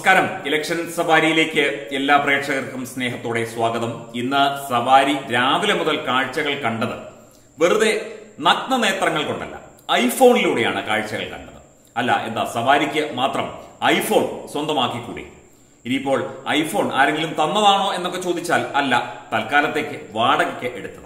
നമസ്കാരം ഇലക്ഷൻ സവാരിയിലേക്ക് എല്ലാ പ്രേക്ഷകർക്കും സ്നേഹത്തോടെ സ്വാഗതം ഇന്ന് സവാരി രാവിലെ മുതൽ കാഴ്ചകൾ കണ്ടത് വെറുതെ നഗ്ന നേത്രങ്ങൾ കൊണ്ടല്ല ഐഫോണിലൂടെയാണ് കാഴ്ചകൾ കണ്ടത് അല്ല എന്താ സവാരിക്ക് മാത്രം ഐഫോൺ സ്വന്തമാക്കിക്കൂടി ഇനിയിപ്പോൾ ഐഫോൺ ആരെങ്കിലും തന്നതാണോ എന്നൊക്കെ ചോദിച്ചാൽ അല്ല തൽക്കാലത്തേക്ക് വാടകയ്ക്ക് എടുത്തതാണ്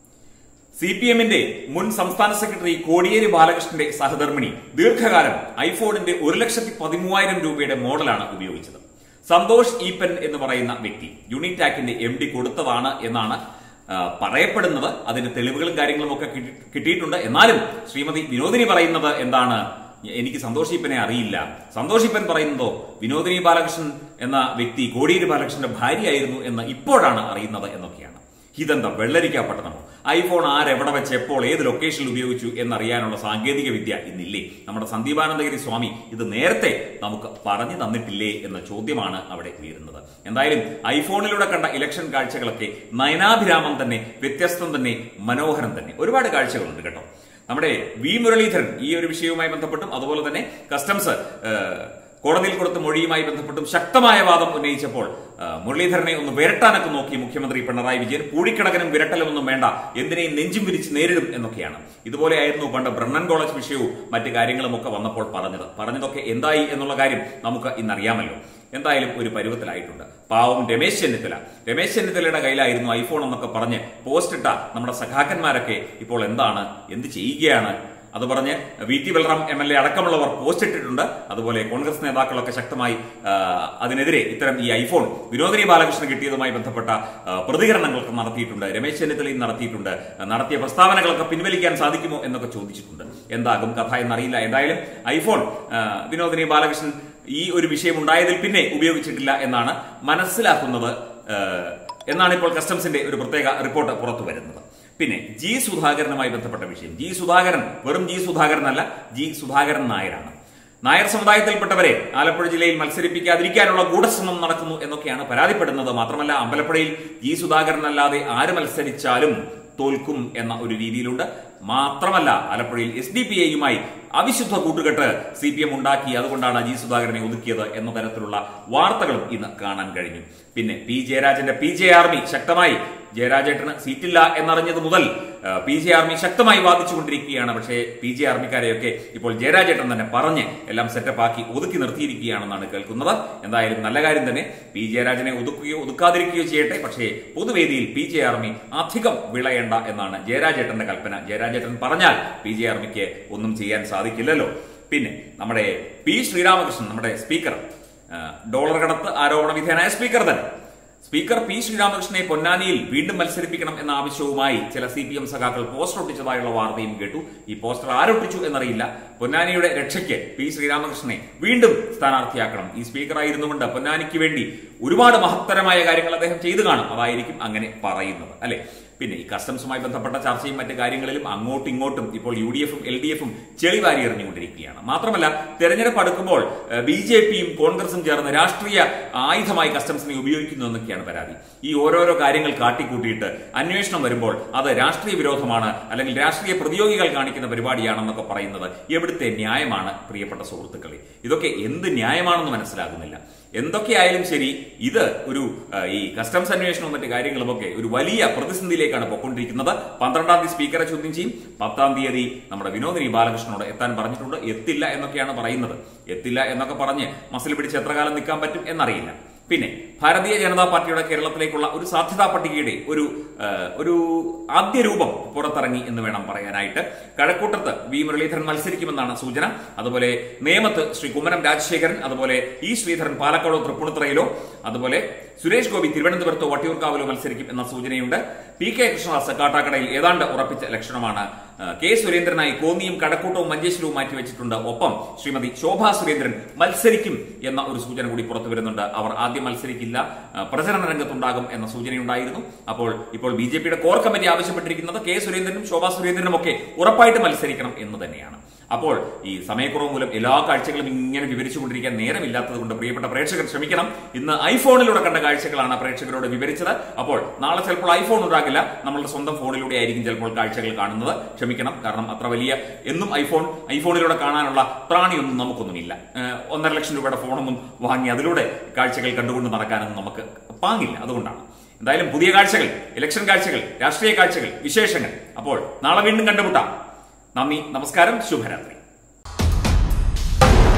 സി പി എമ്മിന്റെ മുൻ സംസ്ഥാന സെക്രട്ടറി കോടിയേരി ബാലകൃഷ്ണന്റെ സഹധർമ്മിണി ദീർഘകാലം ഐഫോണിന്റെ ഒരു ലക്ഷത്തി പതിമൂവായിരം രൂപയുടെ മോഡലാണ് ഉപയോഗിച്ചത് സന്തോഷ് ഈപ്പൻ എന്ന് പറയുന്ന വ്യക്തി യൂണിടാക്കിന്റെ എം ഡി കൊടുത്തതാണ് എന്നാണ് ആ, പറയപ്പെടുന്നത് അതിന്റെ തെളിവുകളും കാര്യങ്ങളും ഒക്കെ കിട്ടി- കിട്ടിയിട്ടുണ്ട് എന്നാലും ശ്രീമതി വിനോദിനി പറയുന്നത് എന്താണ് എനിക്ക് സന്തോഷ് ഈപ്പനെ അറിയില്ല സന്തോഷ് ഈപ്പൻ പറയുന്നതോ വിനോദിനി ബാലകൃഷ്ണൻ എന്ന വ്യക്തി കോടിയേരി ബാലകൃഷ്ണന്റെ ഭാര്യയായിരുന്നു എന്ന് ഇപ്പോഴാണ് അറിയുന്നത് എന്നൊക്കെയാണ് ഇതെന്താ വെള്ളരിക്കാ പട്ടണമോ ഐഫോൺ ആരെവിടെ വെച്ച് എപ്പോൾ ഏത് ലൊക്കേഷനിൽ ഉപയോഗിച്ചു എന്നറിയാനുള്ള സാങ്കേതിക വിദ്യ ഇന്നില്ലേ നമ്മുടെ സന്ദീപാനന്ദഗിരി സ്വാമി ഇത് നേരത്തെ നമുക്ക് പറഞ്ഞു തന്നിട്ടില്ലേ എന്ന ചോദ്യമാണ് അവിടെ ഉയരുന്നത് എന്തായാലും ഐഫോണിലൂടെ കണ്ട ഇലക്ഷൻ കാഴ്ചകളൊക്കെ നയനാഭിരാമം തന്നെ വ്യത്യസ്തം തന്നെ മനോഹരം തന്നെ ഒരുപാട് കാഴ്ചകളുണ്ട് കേട്ടോ നമ്മുടെ വി മുരളീധരൻ ഈ ഒരു വിഷയവുമായി ബന്ധപ്പെട്ടും അതുപോലെ തന്നെ കസ്റ്റംസ് ഏഹ്, കോടതിയിൽ കൊടുത്ത മൊഴിയുമായി ബന്ധപ്പെട്ടും ശക്തമായ വാദം ഉന്നയിച്ചപ്പോൾ ആ, മുരളീധരനെ ഒന്ന് വിരട്ടാനൊക്കെ നോക്കി മുഖ്യമന്ത്രി പിണറായി വിജയൻ പൂഴിക്കണക്കനും വിരട്ടലുമൊന്നും വേണ്ട എന്തിനേയും നെഞ്ചും വിരിച്ച് നേരിടും എന്നൊക്കെയാണ് ഇതുപോലെയായിരുന്നു പണ്ട് ബ്രണ്ണൻ കോളേജ് വിഷയവും മറ്റു കാര്യങ്ങളും ഒക്കെ വന്നപ്പോൾ പറഞ്ഞത് പറഞ്ഞതൊക്കെ എന്തായി എന്നുള്ള കാര്യം നമുക്ക് ഇന്നറിയാമല്ലോ എന്തായാലും ഒരു പരുവത്തിലായിട്ടുണ്ട് പാവം രമേശ് ചെന്നിത്തല രമേശ് ചെന്നിത്തലയുടെ കയ്യിലായിരുന്നു ഐഫോൺ എന്നൊക്കെ പറഞ്ഞ് പോസ്റ്റ് ഇട്ട നമ്മുടെ സഖാക്കന്മാരൊക്കെ ഇപ്പോൾ എന്താണ് എന്ത് ചെയ്യുകയാണ് അത് പറഞ്ഞ് V T Balram M L A അടക്കമുള്ളവർ പോസ്റ്റ് ഇട്ടിട്ടുണ്ട് അതുപോലെ കോൺഗ്രസ് നേതാക്കളൊക്കെ ശക്തമായി ആ, അതിനെതിരെ ഇത്തരം ഈ ഐഫോൺ വിനോദിനി ബാലകൃഷ്ണൻ കിട്ടിയതുമായി ബന്ധപ്പെട്ട ആ, പ്രതികരണങ്ങളൊക്കെ നടത്തിയിട്ടുണ്ട് രമേശ് ചെന്നിത്തലയും നടത്തിയിട്ടുണ്ട് നടത്തിയ പ്രസ്താവനകളൊക്കെ പിൻവലിക്കാൻ സാധിക്കുമോ എന്നൊക്കെ ചോദിച്ചിട്ടുണ്ട് എന്താകും കഥ എന്നറിയില്ല എന്തായാലും ഐഫോൺ ആ, വിനോദിനി ബാലകൃഷ്ണൻ ഈ ഒരു വിഷയം ഉണ്ടായതിൽ പിന്നെ ഉപയോഗിച്ചിട്ടില്ല എന്നാണ് മനസ്സിലാക്കുന്നത് ആ, എന്നാണ് ഇപ്പോൾ കസ്റ്റംസിന്റെ ഒരു പ്രത്യേക റിപ്പോർട്ട് പുറത്തു വരുന്നത് പിന്നെ ജി സുധാകരനുമായി ബന്ധപ്പെട്ട വിഷയം ജി സുധാകരൻ വെറും ജി സുധാകരനല്ല ജി സുധാകരൻ നായരാണ് നായർ സമുദായത്തിൽപ്പെട്ടവരെ ആലപ്പുഴ ജില്ലയിൽ മത്സരിപ്പിക്കാതിരിക്കാനുള്ള ഗൂഢശ്രമം നടക്കുന്നു എന്നൊക്കെയാണ് പരാതിപ്പെടുന്നത് മാത്രമല്ല അമ്പലപ്പുഴയിൽ ജി സുധാകരൻ അല്ലാതെ ആര് മത്സരിച്ചാലും തോൽക്കും എന്ന ഒരു രീതിയിലുണ്ട് മാത്രമല്ല ആലപ്പുഴയിൽ എസ് ഡി പി എയുമായി അവിശുദ്ധ കൂട്ടുകെട്ട് സി പി എം ഉണ്ടാക്കി അതുകൊണ്ടാണ് ജി സുധാകരനെ ഒതുക്കിയത് എന്ന തരത്തിലുള്ള വാർത്തകളും ഇന്ന് കാണാൻ കഴിഞ്ഞു പിന്നെ പി ജയരാജന്റെ പി ജെ ആർമി ശക്തമായി ജയരാജേട്ടന് സീറ്റില്ല എന്നറിഞ്ഞത് മുതൽ ആ, പി ജെ ആർമി ശക്തമായി വാദിച്ചുകൊണ്ടിരിക്കുകയാണ് പക്ഷേ പി ജെ ആർമിക്കാരെയൊക്കെ ഇപ്പോൾ ജയരാജേട്ടൻ തന്നെ പറഞ്ഞ് എല്ലാം സെറ്റപ്പ് ആക്കി ഒതുക്കി നിർത്തിയിരിക്കുകയാണെന്നാണ് കേൾക്കുന്നത് എന്തായാലും നല്ല കാര്യം തന്നെ പി ജയരാജനെ ഒതുക്കുകയോ ഒതുക്കാതിരിക്കുകയോ ചെയ്യട്ടെ പക്ഷേ പൊതുവേദിയിൽ പി ജെ ആർമി അധികം വിളയണ്ട എന്നാണ് ജയരാജേട്ടന്റെ കൽപ്പന ജയരാജേട്ടൻ പറഞ്ഞാൽ പി ജെ ആർമിക്ക് ഒന്നും ചെയ്യാൻ സാധിക്കില്ലല്ലോ പിന്നെ നമ്മുടെ പി ശ്രീരാമകൃഷ്ണൻ നമ്മുടെ സ്പീക്കർ ആ, ഡോളർ കടത്ത് ആരോപണ വിധേയനായ സ്പീക്കർ തന്നെ സ്പീക്കർ പി ശ്രീരാമകൃഷ്ണനെ പൊന്നാനിയിൽ വീണ്ടും മത്സരിപ്പിക്കണം എന്ന ആവശ്യവുമായി ചില സി പി എം സഖാക്കൾ പോസ്റ്റർ ഒട്ടിച്ചതായുള്ള വാർത്തയും കേട്ടു ഈ പോസ്റ്റർ ആരൊട്ടിച്ചു എന്നറിയില്ല പൊന്നാനിയുടെ രക്ഷയ്ക്ക് പി ശ്രീരാമകൃഷ്ണനെ വീണ്ടും സ്ഥാനാർത്ഥിയാക്കണം ഈ സ്പീക്കറായിരുന്നുകൊണ്ട് പൊന്നാനിക്ക് വേണ്ടി ഒരുപാട് മഹത്തരമായ കാര്യങ്ങൾ അദ്ദേഹം ചെയ്തു കാണും അതായിരിക്കും അങ്ങനെ പറയുന്നത് അല്ലെ പിന്നെ ഈ കസ്റ്റംസുമായി ബന്ധപ്പെട്ട ചർച്ചയും മറ്റു കാര്യങ്ങളിലും അങ്ങോട്ടും ഇങ്ങോട്ടും ഇപ്പോൾ യു ഡി എഫും എൽ ഡി എഫും ചെളിവാരി എറിഞ്ഞുകൊണ്ടിരിക്കുകയാണ് മാത്രമല്ല തെരഞ്ഞെടുപ്പ് അടുക്കുമ്പോൾ ബി ജെ പിയും കോൺഗ്രസും ചേർന്ന് രാഷ്ട്രീയ ആയുധമായി കസ്റ്റംസിനെ ഉപയോഗിക്കുന്നു എന്നൊക്കെയാണ് പരാതി ഈ ഓരോരോ കാര്യങ്ങൾ കാട്ടിക്കൂട്ടിയിട്ട് അന്വേഷണം വരുമ്പോൾ അത് രാഷ്ട്രീയ വിരോധമാണ് അല്ലെങ്കിൽ രാഷ്ട്രീയ പ്രതിയോഗികൾ കാണിക്കുന്ന പരിപാടിയാണെന്നൊക്കെ പറയുന്നത് എവിടുത്തെ ന്യായമാണ് പ്രിയപ്പെട്ട സുഹൃത്തുക്കളെ ഇതൊക്കെ എന്ത് ന്യായമാണെന്ന് മനസ്സിലാകുന്നില്ല എന്തൊക്കെയായാലും ശരി ഇത് ഒരു ആ, ഈ കസ്റ്റംസ് അന്വേഷണവും മറ്റു കാര്യങ്ങളുമൊക്കെ ഒരു വലിയ പ്രതിസന്ധിയിലേക്കാണ് പോയിക്കൊണ്ടിരിക്കുന്നത് പന്ത്രണ്ടാം തീയതി സ്പീക്കറെ ചോദ്യം ചെയ്യും പത്താം തീയതി നമ്മുടെ വിനോദിനി ബാലകൃഷ്ണനോട് എത്താൻ പറഞ്ഞിട്ടുണ്ട് എത്തില്ല എന്നൊക്കെയാണ് പറയുന്നത് എത്തില്ല എന്നൊക്കെ പറഞ്ഞ് മസിൽ പിടിച്ച് എത്ര കാലം നിൽക്കാൻ പറ്റും എന്നറിയില്ല പിന്നെ ഭാരതീയ ജനതാ പാർട്ടിയുടെ കേരളത്തിലേക്കുള്ള ഒരു സാധ്യതാ പട്ടികയുടെ ഒരു ആ, ഒരു ആദ്യ രൂപം പുറത്തിറങ്ങി എന്ന് വേണം പറയാനായിട്ട് കഴക്കൂട്ടത്ത് വി മുരളീധരൻ മത്സരിക്കുമെന്നാണ് സൂചന അതുപോലെ നേമത്ത് ശ്രീ കുമ്മനം രാജശേഖരൻ അതുപോലെ ഇ ശ്രീധരൻ പാലക്കാടോ തൃപ്പൂണിത്തുറയിലോ അതുപോലെ സുരേഷ് ഗോപി തിരുവനന്തപുരത്തോ വട്ടിയൂർക്കാവിലോ മത്സരിക്കും എന്ന സൂചനയുണ്ട് പി കെ കൃഷ്ണദാസ് കാട്ടാക്കടയിൽ ഏതാണ്ട് ഉറപ്പിച്ച ലക്ഷണമാണ് ആ, കെ സുരേന്ദ്രനായി കോന്നിയും കടക്കൂട്ടവും മഞ്ചേശ്വരവും മാറ്റിവെച്ചിട്ടുണ്ട് ഒപ്പം ശ്രീമതി ശോഭാ സുരേന്ദ്രൻ മത്സരിക്കും എന്ന ഒരു സൂചന കൂടി പുറത്തു വരുന്നുണ്ട് അവർ ആദ്യം മത്സരിക്കില്ല ആ, പ്രചരണ രംഗത്തുണ്ടാകും എന്ന സൂചനയുണ്ടായിരുന്നു അപ്പോൾ ഇപ്പോൾ ബി ജെ പിയുടെ കോർ കമ്മിറ്റി ആവശ്യപ്പെട്ടിരിക്കുന്നത് കെ സുരേന്ദ്രനും ശോഭാ സുരേന്ദ്രനും ഒക്കെ ഉറപ്പായിട്ട് മത്സരിക്കണം എന്ന് തന്നെയാണ് അപ്പോൾ ഈ സമയക്കുറവ് മൂലം എല്ലാ കാഴ്ചകളും ഇങ്ങനെ വിവരിച്ചുകൊണ്ടിരിക്കാൻ നേരമില്ലാത്തത് കൊണ്ട് പ്രിയപ്പെട്ട പ്രേക്ഷകർ ക്ഷമിക്കണം ഇന്ന് ഐഫോണിലൂടെ കണ്ട കാഴ്ചകളാണ് പ്രേക്ഷകരോട് വിവരിച്ചത് അപ്പോൾ നാളെ ചിലപ്പോൾ ഐഫോൺ ഉണ്ടാകില്ല നമ്മളുടെ സ്വന്തം ഫോണിലൂടെ ആയിരിക്കും ചിലപ്പോൾ കാഴ്ചകൾ കാണുന്നത് ക്ഷമിക്കണം കാരണം അത്ര വലിയ എന്നും ഐഫോൺ ഐഫോണിലൂടെ കാണാനുള്ള പ്രാണിയൊന്നും നമുക്കൊന്നുമില്ല ഏഹ് ഒന്നര ലക്ഷം രൂപയുടെ ഫോണൊന്നും വാങ്ങി അതിലൂടെ കാഴ്ചകൾ കണ്ടുകൊണ്ട് നടക്കാനൊന്നും നമുക്ക് പാങ്ങില്ല അതുകൊണ്ടാണ് എന്തായാലും പുതിയ കാഴ്ചകൾ ഇലക്ഷൻ കാഴ്ചകൾ രാഷ്ട്രീയ കാഴ്ചകൾ വിശേഷങ്ങൾ അപ്പോൾ നാളെ വീണ്ടും കണ്ടുമുട്ടാം നന്ദി നമസ്കാരം ശുഭരാത്രി